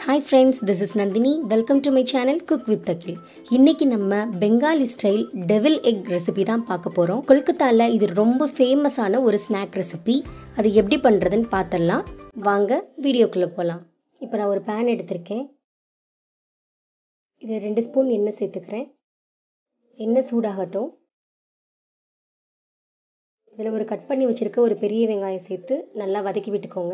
hi friends this is Nandhini welcome to my channel cook with Akhil இன்னைக்கு நம்ம Bengali style devil egg recipe தான் பார்க்க போகிறோம் கொல்கத்தாவில் இது ரொம்ப ஃபேமஸான ஒரு ஸ்நாக் ரெசிபி அது எப்படி பண்ணுறதுன்னு பார்த்துடலாம் வாங்க வீடியோக்குள்ளே போகலாம் இப்போ நான் ஒரு பேன் எடுத்திருக்கேன் இது ரெண்டு ஸ்பூன் எண்ணெய் சேர்த்துக்கிறேன் எண்ணெய் சூடாகட்டும் இதில் ஒரு கட் பண்ணி வச்சுருக்க ஒரு பெரிய வெங்காயம் சேர்த்து நல்லா வதக்கி விட்டுக்கோங்க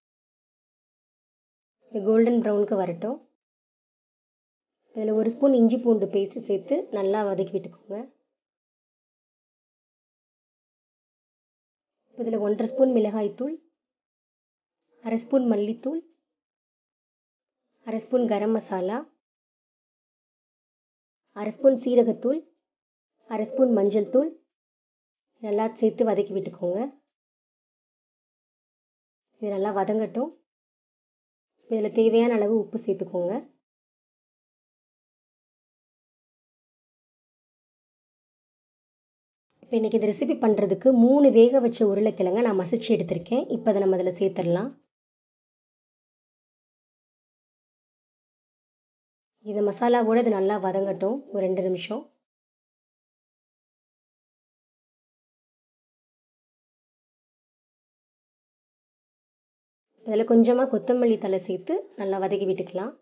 இது கோல்டன் ப்ரௌனுக்கு வரட்டும் இதில் ஒரு ஸ்பூன் இஞ்சி பூண்டு பேஸ்ட்டு சேர்த்து நல்லா வதக்கி விட்டுக்கோங்க இதில் ஒன்றரை ஸ்பூன் மிளகாய்த்தூள் அரை ஸ்பூன் மல்லித்தூள் அரை ஸ்பூன் கரம் மசாலா அரை ஸ்பூன் சீரகத்தூள் அரை ஸ்பூன் மஞ்சள் தூள் நல்லா சேர்த்து வதக்கி விட்டுக்கோங்க இது நல்லா வதங்கட்டும் இதில் தேவையான அளவு உப்பு சேர்த்துக்கோங்க இப்போ இன்றைக்கி இந்த ரெசிபி பண்ணுறதுக்கு மூணு வேக வச்ச உருளைக்கிழங்க நான் மசிச்சு எடுத்திருக்கேன் இப்போ அதை நம்ம அதில் சேர்த்துடலாம் இது மசாலா கூட இது நல்லா வதங்கட்டும் ஒரு ரெண்டு நிமிஷம் இதில் கொஞ்சமாக கொத்தமல்லி தலை சேர்த்து நல்லா வதக்கி விட்டுக்கலாம்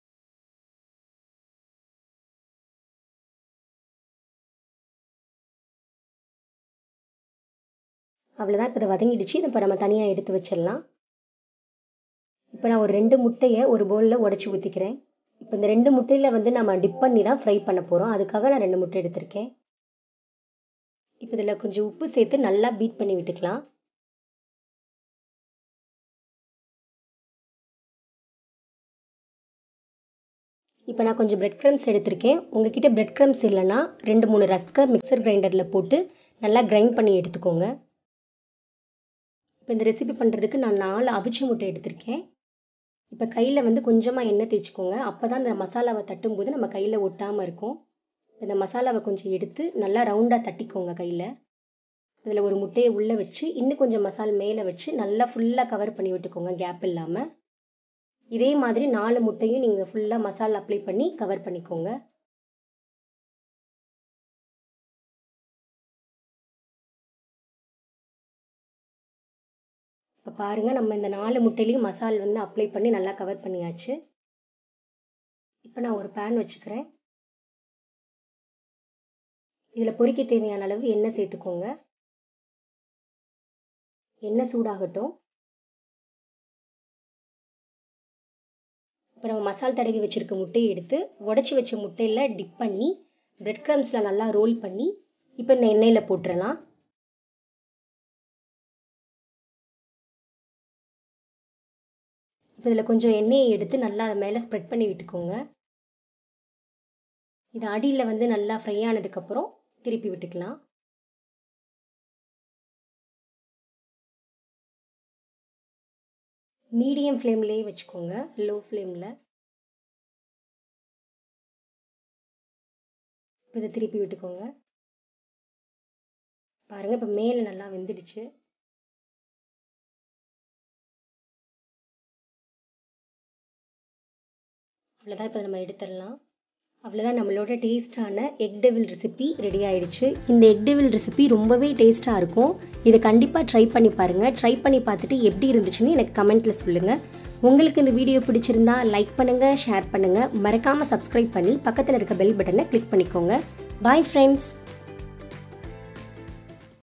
அவ்வளோதான் இப்போ இதை வதங்கிடுச்சு இதை இப்போ நம்ம தனியாக எடுத்து வச்சிடலாம் இப்போ நான் ஒரு ரெண்டு முட்டையை ஒரு பவுலில் உடச்சி ஊற்றிக்கிறேன் இப்போ இந்த ரெண்டு முட்டையில் வந்து நம்ம டிப் பண்ணி தான் ஃப்ரை பண்ண போகிறோம் அதுக்காக நான் ரெண்டு முட்டை எடுத்திருக்கேன் இப்போ இதில் கொஞ்சம் உப்பு சேர்த்து நல்லா பீட் பண்ணி விட்டுக்கலாம் இப்போ நான் கொஞ்சம் பிரெட் க்ரம்ஸ் எடுத்திருக்கேன் உங்ககிட்ட பிரெட் க்ரம்ஸ் இல்லைன்னா ரெண்டு மூணு ரஸ்கை மிக்சர் கிரைண்டரில் போட்டு நல்லா கிரைண்ட் பண்ணி எடுத்துக்கோங்க இப்போ இந்த ரெசிபி பண்ணுறதுக்கு நான் நாலு அவிச்சி முட்டை எடுத்திருக்கேன் இப்போ கையில் வந்து கொஞ்சமாக எண்ணெய் தேய்ச்சிக்கோங்க அப்போ தான் இந்த மசாலாவை தட்டும்போது நம்ம கையில் ஒட்டாமல் இருக்கும் இந்த மசாலாவை கொஞ்சம் எடுத்து நல்லா ரவுண்டாக தட்டிக்கோங்க கையில் அதில் ஒரு முட்டையை உள்ளே வச்சு இன்னும் கொஞ்சம் மசால் மேலே வச்சு நல்லா ஃபுல்லாக கவர் பண்ணி விட்டுக்கோங்க கேப் இல்லாமல் இதே மாதிரி நாலு முட்டையும் நீங்கள் ஃபுல்லாக மசாலா அப்ளை பண்ணி கவர் பண்ணிக்கோங்க இப்போ பாருங்கள் நம்ம இந்த நாலு முட்டையிலையும் மசால் வந்து அப்ளை பண்ணி நல்லா கவர் பண்ணியாச்சு இப்போ நான் ஒரு பேன் வச்சுக்கிறேன் இதில் பொரிக்க தேவையான அளவு எண்ணெய் சேர்த்துக்கோங்க எண்ணெய் சூடாகட்டும் இப்போ நம்ம மசால் தடவி வச்சுருக்க முட்டையை எடுத்து உடச்சி வச்ச முட்டையில் டிப் பண்ணி பிரெட் க்ரம்ஸில் நல்லா ரோல் பண்ணி இப்போ இந்த எண்ணெயில் போட்டுடலாம் இப்போ இதில் கொஞ்சம் எண்ணெயை எடுத்து நல்லா அது மேலே ஸ்ப்ரெட் பண்ணி விட்டுக்கோங்க இது அடியில் வந்து நல்லா ஃப்ரை ஆனதுக்கப்புறம் திருப்பி விட்டுக்கலாம் மீடியம் ஃப்ளேம்லேயே வச்சுக்கோங்க லோ ஃப்ளேமில் இதை திருப்பி விட்டுக்கோங்க பாருங்கள் இப்போ மேலே நல்லா வெந்துடுச்சு அவ்வளோதான் இப்போ நம்ம எடுத்துடலாம் அவ்வளோதான் நம்மளோட டேஸ்டான எக் டெவில் ரெசிபி ரெடி ஆயிடுச்சு இந்த எக் டெவில் ரெசிபி ரொம்பவே டேஸ்ட்டாக இருக்கும் இதை கண்டிப்பாக ட்ரை பண்ணி பாருங்கள் ட்ரை பண்ணி பார்த்துட்டு எப்படி இருந்துச்சுன்னு எனக்கு கமெண்ட்டில் சொல்லுங்கள் உங்களுக்கு இந்த வீடியோ பிடிச்சிருந்தா லைக் பண்ணுங்கள் ஷேர் பண்ணுங்கள் மறக்காமல் சப்ஸ்கிரைப் பண்ணி பக்கத்தில் இருக்க பெல் பட்டனை கிளிக் பண்ணிக்கோங்க பாய் ஃப்ரெண்ட்ஸ்